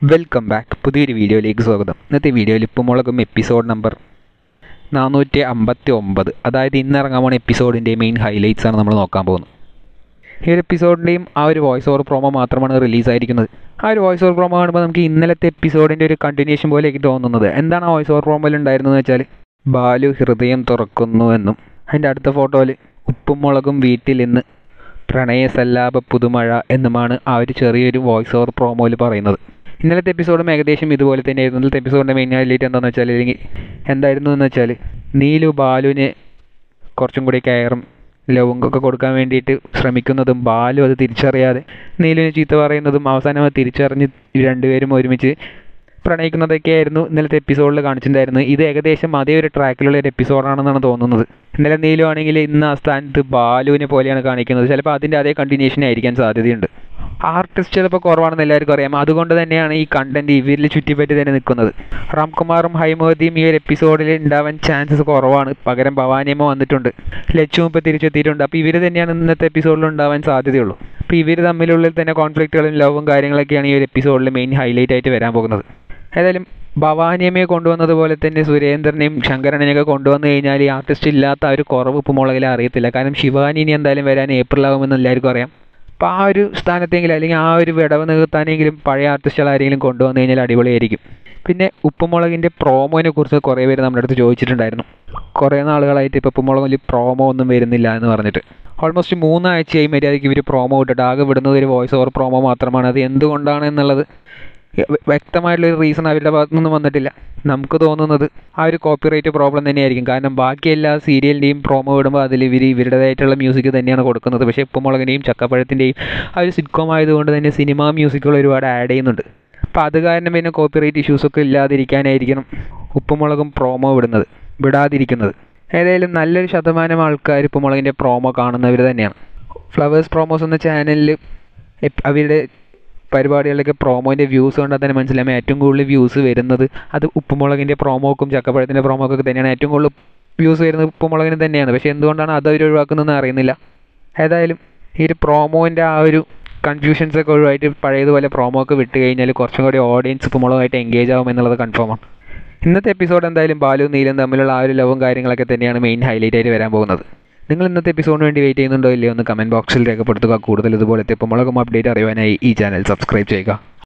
welcome back പുതിയൊരു വീഡിയോയിലേക്ക് സ്വാഗതം ഇന്നത്തെ വീഡിയോയിൽ ഉപ്പുമുളകും എപ്പിസോഡ് നമ്പർ നാനൂറ്റി അമ്പത്തി ഒമ്പത് അതായത് ഇന്നിറങ്ങാൻ പോണ എപ്പിസോഡിൻ്റെ മെയിൻ ഹൈലൈറ്റ്സ് ആണ് നമ്മൾ നോക്കാൻ പോകുന്നത് ഈ ഒരു എപ്പിസോഡിൻ്റെയും ആ ഒരു വോയിസ് ഓവർ പ്രോമോ മാത്രമാണ് റിലീസായിരിക്കുന്നത് ആ ഒരു വോയിസ് ഓവർ പ്രോമോ കാണുമ്പോൾ നമുക്ക് ഇന്നലത്തെ എപ്പിസോഡിൻ്റെ ഒരു കണ്ടിന്യൂഷൻ പോലെ എനിക്ക് തോന്നുന്നത് എന്താണ് ആ വോയിസ് ഓവർ പ്രോമോയിൽ ഉണ്ടായിരുന്നതെന്ന് വെച്ചാൽ ബാലു ഹൃദയം തുറക്കുന്നു എന്നും അതിൻ്റെ അടുത്ത ഫോട്ടോയിൽ ഉപ്പും മുളകും വീട്ടിൽ ഇന്ന് പ്രണയസല്ലാപ പുതുമഴ എന്നുമാണ് ആ ഒരു ചെറിയൊരു വോയിസ് ഓവർ പ്രോമോയിൽ പറയുന്നത് ഇന്നലത്തെ എപ്പിസോഡും ഏകദേശം ഇതുപോലെ തന്നെയായിരുന്നു ഇന്നലത്തെ എപ്പിസോഡിൻ്റെ മെയിൻ ഹൈലൈറ്റ് എന്താണെന്ന് വെച്ചാൽ അല്ലെങ്കിൽ എന്തായിരുന്നു എന്ന് വെച്ചാൽ നീലു ബാലുവിന് കുറച്ചും കൂടി കയറും ലവും ഒക്കെ കൊടുക്കാൻ വേണ്ടിയിട്ട് ശ്രമിക്കുന്നതും ബാലു അത് തിരിച്ചറിയാതെ നീലുവിനെ ചീത്ത പറയുന്നതും അവസാനം അത് തിരിച്ചറിഞ്ഞ് രണ്ടുപേരും ഒരുമിച്ച് പ്രണയിക്കുന്നതൊക്കെയായിരുന്നു ഇന്നലത്തെ എപ്പിസോഡിൽ കാണിച്ചിട്ടുണ്ടായിരുന്നത് ഇത് ഏകദേശം അതേ ഒരു ട്രാക്കിലുള്ള ഒരു എപ്പിസോഡാണെന്നാണ് തോന്നുന്നത് ഇന്നലെ നീലു ആണെങ്കിൽ ഇന്ന് ആ സ്ഥാനത്ത് ബാലുവിനെ പോലെയാണ് കാണിക്കുന്നത് ചിലപ്പോൾ അതിൻ്റെ അതേ കണ്ടിന്യൂഷൻ ആയിരിക്കാൻ സാധ്യതയുണ്ട് ആർട്ടിസ്റ്റ് ചിലപ്പോൾ കുറവാണെന്ന് എല്ലാവർക്കും അറിയാം അതുകൊണ്ട് തന്നെയാണ് ഈ കണ്ടന്റ് ഇവരിൽ ചുറ്റിപ്പറ്റി തന്നെ നിൽക്കുന്നത് റാംകുമാറും ഹൈമോദിയും ഈ ഒരു എപ്പിസോഡിൽ ഉണ്ടാവാൻ ചാൻസസ് കുറവാണ് പകരം ഭവാനിയമ്മ വന്നിട്ടുണ്ട് ലച്ചുവും ഇപ്പോൾ തിരിച്ചെത്തിയിട്ടുണ്ട് അപ്പോൾ ഇവർ തന്നെയാണ് ഇന്നത്തെ എപ്പിസോഡിൽ ഉണ്ടാവാൻ സാധ്യതയുള്ളൂ അപ്പോൾ ഇവർ തമ്മിലുള്ളിൽ തന്നെ കോൺഫ്ലിക്റ്റുകളും ലവും കാര്യങ്ങളൊക്കെയാണ് ഈ ഒരു എപ്പിസോഡിൽ മെയിൻ ഹൈലൈറ്റ് ആയിട്ട് വരാൻ പോകുന്നത് ഏതായാലും ഭവാനിയമ്മയെ കൊണ്ടുവന്നതുപോലെ തന്നെ സുരേന്ദ്രനെയും ശങ്കരനെയൊക്കെ കൊണ്ടുവന്നു കഴിഞ്ഞാൽ ഈ ആർട്ടിസ്റ്റ് ഇല്ലാത്ത ആ ഒരു കുറവ് ഉപ്പുമുളകിൽ അറിയത്തില്ല കാരണം ശിവാനി ഇനി എന്തായാലും വരാൻ ഏപ്രിൽ ആകുമെന്ന് എല്ലാവർക്കും അറിയാം അപ്പോൾ ആ ഒരു സ്ഥാനത്തെങ്കിലും അല്ലെങ്കിൽ ആ ഒരു വിടവ് നികത്താനെങ്കിലും പഴയ ആർട്ടിസ്റ്റുകൾ ആരെങ്കിലും കൊണ്ടുവന്നു കഴിഞ്ഞാൽ അടിപൊളിയായിരിക്കും പിന്നെ ഉപ്പുമുളകിൻ്റെ പ്രോമോനെ കുറിച്ച് കുറേ പേര് നമ്മുടെ അടുത്ത് ചോദിച്ചിട്ടുണ്ടായിരുന്നു കുറേ നാളുകളായിട്ട് ഇപ്പോൾ ഉപ്പുമുളകിൽ പ്രോമോ ഒന്നും വരുന്നില്ല എന്ന് പറഞ്ഞിട്ട് ഓൾമോസ്റ്റ് മൂന്നാഴ്ചയായി മര്യാദയ്ക്ക് ഇവർ പ്രോമോ ഇട്ടിട്ട് ആകെ വിടുന്നത് ഒരു വോയിസ് ഓവർ പ്രോമോ മാത്രമാണ് അത് എന്തുകൊണ്ടാണ് എന്നുള്ളത് വ്യക്തമായിട്ടുള്ളൊരു റീസൺ അവരുടെ ഭാഗത്തു നിന്നും വന്നിട്ടില്ല നമുക്ക് തോന്നുന്നത് ആ ഒരു കോപ്പിറൈറ്റ് പ്രോബ്ലം തന്നെയായിരിക്കും കാരണം ബാക്കി എല്ലാ സീരിയലിൻ്റെയും പ്രോമോ ഇടുമ്പോൾ അതിൽ ഇവർ ഇവരുടേതായിട്ടുള്ള മ്യൂസിക് തന്നെയാണ് കൊടുക്കുന്നത് പക്ഷേ ഉപ്പുമുളകിൻ്റെയും ചക്കപ്പഴത്തിൻ്റെയും ആ ഒരു സിറ്റ്കോം ആയതുകൊണ്ട് തന്നെ സിനിമാ മ്യൂസിക്കുകൾ ഒരുപാട് ആഡ് ചെയ്യുന്നുണ്ട് അപ്പോൾ അത് കാരണം പിന്നെ കോപ്പിറൈറ്റ് ഇഷ്യൂസൊക്കെ ഇല്ലാതിരിക്കാനായിരിക്കണം ഉപ്പുമുളകും പ്രോമോ വിടുന്നത് വിടാതിരിക്കുന്നത് ഏതായാലും നല്ലൊരു ശതമാനം ആൾക്കാർ ഉപ്പുമുളകിൻ്റെ പ്രോമോ കാണുന്നവർ തന്നെയാണ് ഫ്ലവേഴ്സ് പ്രോമോസ് എന്ന ചാനലിൽ അവരുടെ പരിപാടികളിലൊക്കെ പ്രോമോൻ്റെ വ്യൂസ് കണ്ടാൽ തന്നെ മനസ്സിലാകും ഏറ്റവും കൂടുതൽ വ്യൂസ് വരുന്നത് അത് ഉപ്പുമുളകിൻ്റെ പ്രോമോക്കും ചക്കപ്പഴത്തിൻ്റെ പ്രോമോക്കൊക്കെ തന്നെയാണ് ഏറ്റവും കൂടുതൽ വ്യൂസ് വരുന്നത് ഉപ്പുമുളകിന് തന്നെയാണ് പക്ഷേ എന്തുകൊണ്ടാണ് അത് അവർ ഒഴിവാക്കുന്നതെന്ന് അറിയുന്നില്ല ഏതായാലും ഈ ഒരു പ്രോമോൻ്റെ ആ ഒരു കൺഫ്യൂഷൻസ് ഒക്കെ ഒഴിവായിട്ട് പഴയതുപോലെ പ്രോമോ ഒക്കെ വിട്ട് കഴിഞ്ഞാൽ കുറച്ചും കൂടി ഓഡിയൻസ് ഉപ്പുമുളകായിട്ട് എൻഗേജ് ആകും എന്നുള്ളത് കൺഫേമാണ് ഇന്നത്തെ എപ്പിസോഡ് എന്തായാലും ബാലു നീലും തമ്മിലുള്ള ആ ഒരു ലവും കാര്യങ്ങളൊക്കെ തന്നെയാണ് മെയിൻ ഹൈലൈറ്റ് ആയിട്ട് വരാൻ പോകുന്നത് നിങ്ങൾ ഇന്നത്തെ എപ്പിസോഡിന് വേണ്ടി വെയിറ്റ് ചെയ്യുന്നുണ്ടോ ഇല്ലയോ എന്ന് കമൻറ്റ് ബോക്സിൽ രേഖപ്പെടുത്തുക കൂടുതൽ ഇതുപോലത്തെ ഉപ്പുമുളകും അപ്ഡേറ്റ് അറിയുവാനായി ഈ ചാനൽ സബ്സ്ക്രൈബ് ചെയ്യുക